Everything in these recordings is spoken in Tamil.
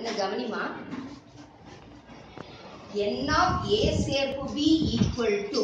என்ன கவனிமா n of a சேர்ப்பு b equal to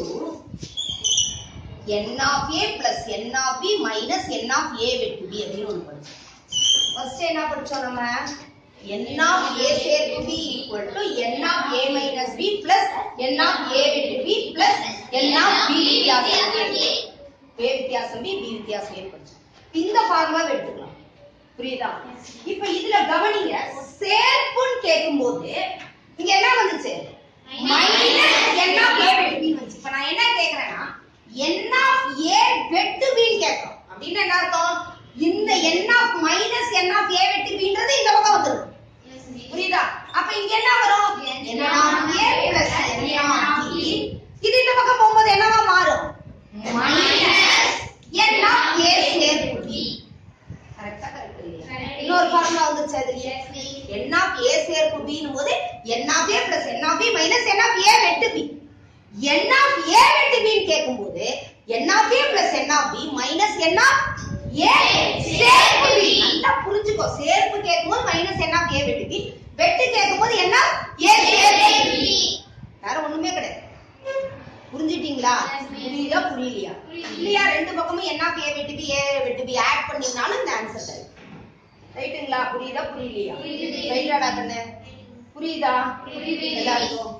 n of a plus n of b minus n of a வெட்டு b அப்படின்னு ஒன்று படிச்சோம் ஃபர்ஸ்ட் என்ன படிச்சோம் நம்ம n of a சேர்ப்பு b equal to n of a minus b plus n of a வெட்டு b plus n of b வித்தியாசம் a a வித்தியாசம் b b வித்தியாசம் a படிச்சோம் இந்த ஃபார்முலா எடுத்துக்கலாம் புரியுதா இப்ப இதுல கவனிங்க சேர்ப்புன்னு கேட்கும்போது இங்க என்ன வந்துச்சு மைனஸ் என் ஆஃப் ஏ வெட்டு பி வந்துச்சு இப்ப நான் என்ன கேக்குறேன்னா என் ஆஃப் ஏ வெட்டு பின்னு கேட்கிறோம் அப்படின்னு என்ன அர்த்தம் இந்த N of minus N of A வெட்டு பின்றது இந்த பக்கம் வந்துடும் புரியுதா அப்ப இங்க என்ன வரும் N of A plus N of B இது இந்த பக்கம் போகும்போது என்னவா மாறும் மைனஸ் என் ஆஃப் ஏ சேர்ப்பு பி கரெக்டா கரெக்ட் இல்லையா இன்னொரு ஃபார்முலா வந்துருச்சு அதுலயே n of a சேர்ப்பு b னும் போது n of a plus n of b minus n of a வெட்டு b n of a வெட்டு b ன்னு கேட்கும்போது n of a plus n of b minus n of a சேர்ப்பு b நல்லா புரிஞ்சுக்கோ சேர்ப்பு கேட்கும்போது minus n of a வெட்டு b வெட்டு கேட்கும்போது n of a சேர்ப்பு b வேற ஒண்ணுமே கிடையாது புரிஞ்சிட்டீங்களா புரியுதா புரியலையா இல்லையா ரெண்டு பக்கமும் என்ன பே வெட்டு பி ஏ வெட்டு பி ஆட் பண்ணீங்கனாலும் இந்த ஆன்சர் தான் ரைட்டுங்களா புரியுதா புரியலையா ரைட்டாடா கண்ணு புரியுதா எல்லாருக்கும்